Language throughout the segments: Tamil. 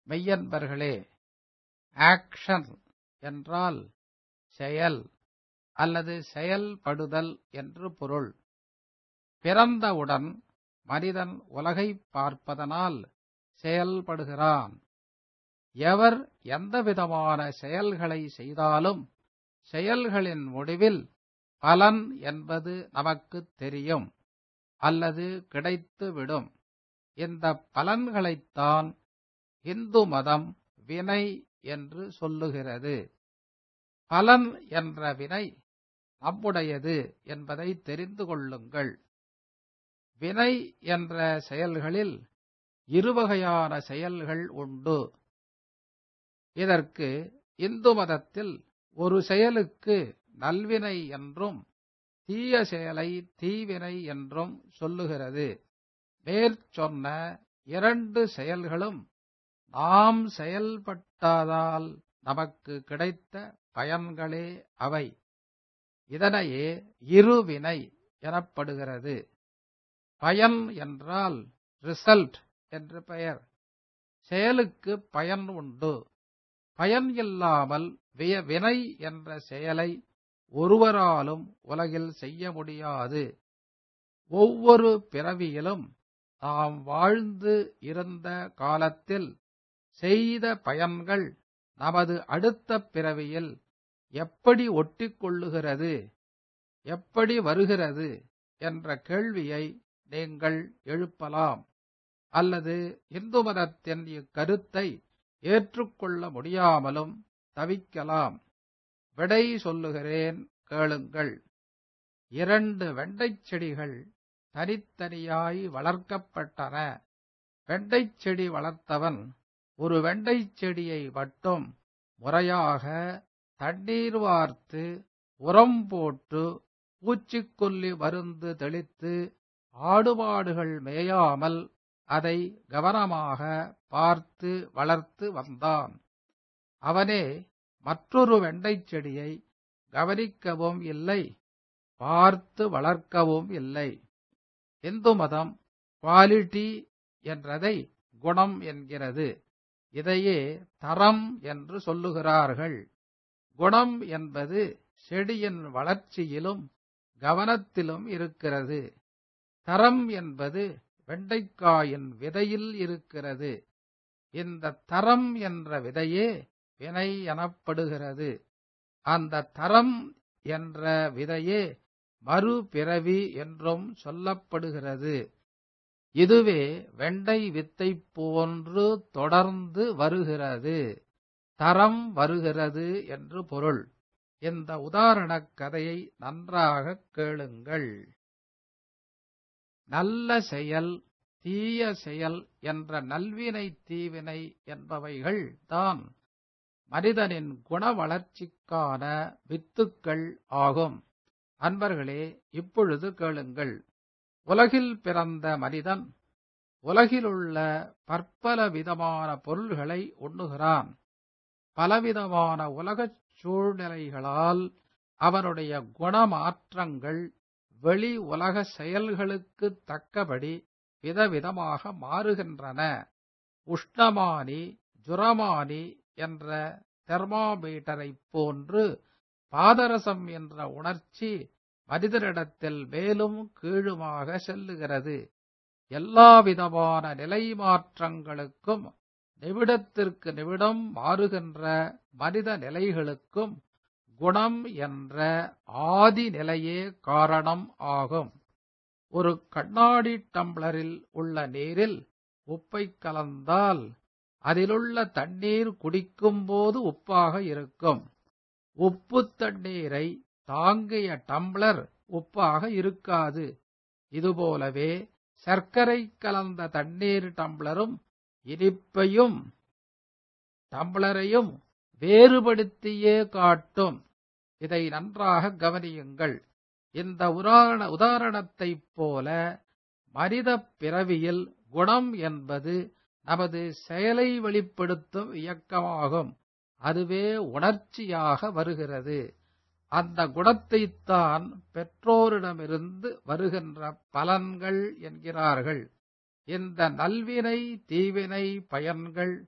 மெய்யன்பர்களே ஆக்ஷன் என்றால் செயல் அல்லது செயல்படுதல் என்று பொருள் பிறந்தவுடன் மனிதன் உலகைப் பார்ப்பதனால் செயல்படுகிறான் எவர் எந்தவிதமான செயல்களை செய்தாலும் செயல்களின் முடிவில் பலன் என்பது நமக்குத் தெரியும் அல்லது கிடைத்துவிடும் இந்த பலன்களைத்தான் இந்து மதம் வினை என்று சொல்லுகிறது பலன் என்ற வினை நம்முடையது என்பதை தெரிந்து கொள்ளுங்கள் வினை என்ற செயல்களில் இருவகையான செயல்கள் உண்டு இதற்கு இந்து மதத்தில் ஒரு செயலுக்கு நல்வினை என்றும் தீய செயலை தீவினை என்றும் சொல்லுகிறது மேற்சொன்ன இரண்டு செயல்களும் நாம் செயல்பட்டதால் நமக்கு கிடைத்த பயன்களே அவை இதனையே இருவினை எனப்படுகிறது பயன் என்றால் ரிசல்ட் என்று பெயர் செயலுக்கு பயன் உண்டு பயன் இல்லாமல் வினை என்ற செயலை ஒருவராலும் உலகில் செய்ய முடியாது ஒவ்வொரு பிறவியிலும் தாம் வாழ்ந்து இருந்த காலத்தில் செய்த பயன்கள் நமது அடுத்த பிறவியில் எப்படி ஒட்டிக்கொள்ளுகிறது எப்படி வருகிறது என்ற கேள்வியை நீங்கள் எழுப்பலாம் அல்லது இந்து மதத்தின் இக்கருத்தை ஏற்றுக்கொள்ள முடியாமலும் தவிக்கலாம் விடை சொல்லுகிறேன் கேளுங்கள் இரண்டு வெண்டைச் செடிகள் தனித்தனியாய் வளர்க்கப்பட்டன வெண்டைச் செடி வளர்த்தவன் ஒரு வெண்டைச் செடியை மட்டும் முறையாக தண்ணீர் வார்த்து உரம் போட்டு பூச்சிக்கொல்லி மருந்து தெளித்து ஆடுமாடுகள் மேயாமல் அதை கவனமாக பார்த்து வளர்த்து வந்தான் அவனே மற்றொரு வெண்டைச் செடியை கவனிக்கவும் இல்லை பார்த்து வளர்க்கவும் இல்லை இந்து மதம் குவாலிட்டி என்றதை குணம் என்கிறது இதையே தரம் என்று சொல்லுகிறார்கள் குணம் என்பது செடியின் வளர்ச்சியிலும் கவனத்திலும் இருக்கிறது தரம் என்பது வெண்டைக்காயின் விதையில் இருக்கிறது இந்த தரம் என்ற விதையே வினை எனப்படுகிறது அந்த தரம் என்ற விதையே மறுபிறவி என்றும் சொல்லப்படுகிறது இதுவே வெண்டை வித்தை போன்று தொடர்ந்து வருகிறது தரம் வருகிறது என்று பொருள் இந்த உதாரணக் கதையை நன்றாக கேளுங்கள் நல்ல செயல் தீய செயல் என்ற நல்வினை தீவினை என்பவைகள் தான் மனிதனின் குண வளர்ச்சிக்கான வித்துக்கள் ஆகும் அன்பர்களே இப்பொழுது கேளுங்கள் உலகில் பிறந்த மனிதன் உலகிலுள்ள பற்பல விதமான பொருள்களை உண்ணுகிறான் பலவிதமான உலகச் சூழ்நிலைகளால் அவனுடைய குணமாற்றங்கள் வெளி உலக செயல்களுக்கு தக்கபடி விதவிதமாக மாறுகின்றன உஷ்ணமானி ஜுரமானி என்ற தெர்மாமீட்டரைப் போன்று பாதரசம் என்ற உணர்ச்சி மனிதனிடத்தில் மேலும் கீழுமாக செல்லுகிறது எல்லாவிதமான நிலை மாற்றங்களுக்கும் நிமிடத்திற்கு நிமிடம் மாறுகின்ற மனித நிலைகளுக்கும் குணம் என்ற ஆதி நிலையே காரணம் ஆகும் ஒரு கண்ணாடி டம்ளரில் உள்ள நீரில் உப்பை கலந்தால் அதிலுள்ள தண்ணீர் குடிக்கும்போது உப்பாக இருக்கும் உப்பு தண்ணீரை தாங்கிய டம்ளர் உப்பாக இருக்காது இதுபோலவே சர்க்கரை கலந்த தண்ணீர் டம்ளரும் இனிப்பையும் டம்ளரையும் வேறுபடுத்தியே காட்டும் இதை நன்றாக கவனியுங்கள் இந்த உதாரண உதாரணத்தைப் போல மனித பிறவியில் குணம் என்பது நமது செயலை வெளிப்படுத்தும் இயக்கமாகும் அதுவே உணர்ச்சியாக வருகிறது அந்த குணத்தைத்தான் பெற்றோரிடமிருந்து வருகின்ற பலன்கள் என்கிறார்கள் இந்த நல்வினை தீவினை பயன்கள்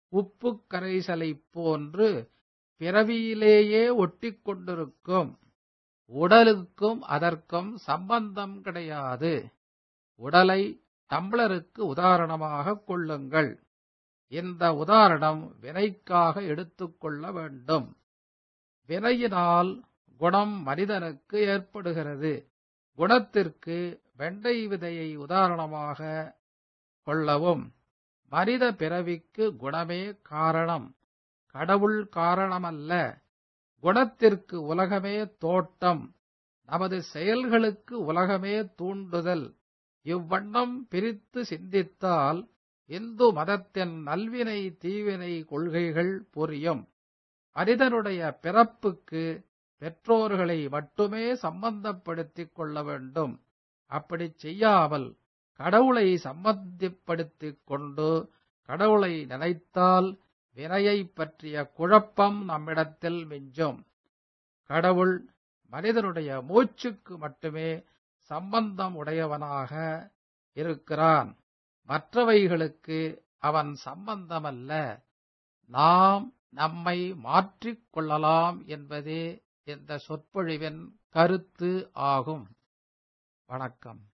உப்பு கரைசலைப் போன்று பிறவியிலேயே ஒட்டிக் கொண்டிருக்கும் உடலுக்கும் அதற்கும் சம்பந்தம் கிடையாது உடலை டம்ளருக்கு உதாரணமாக கொள்ளுங்கள் இந்த உதாரணம் வினைக்காக எடுத்துக்கொள்ள வேண்டும் வினையினால் குணம் மனிதனுக்கு ஏற்படுகிறது குணத்திற்கு வெண்டை விதையை உதாரணமாக கொள்ளவும் மனித பிறவிக்கு குணமே காரணம் கடவுள் காரணமல்ல குணத்திற்கு உலகமே தோட்டம் நமது செயல்களுக்கு உலகமே தூண்டுதல் இவ்வண்ணம் பிரித்து சிந்தித்தால் இந்து மதத்தின் நல்வினை தீவினை கொள்கைகள் புரியும் மனிதனுடைய பிறப்புக்கு பெற்றோர்களை மட்டுமே சம்பந்தப்படுத்திக் கொள்ள வேண்டும் அப்படி செய்யாமல் கடவுளை சம்பந்தப்படுத்திக் கொண்டு கடவுளை நினைத்தால் வினையை பற்றிய குழப்பம் நம்மிடத்தில் மிஞ்சும் கடவுள் மனிதனுடைய மூச்சுக்கு மட்டுமே சம்பந்தம் உடையவனாக இருக்கிறான் மற்றவைகளுக்கு அவன் சம்பந்தமல்ல நாம் நம்மை மாற்றிக் கொள்ளலாம் என்பதே இந்த சொற்பொழிவின் கருத்து ஆகும் வணக்கம்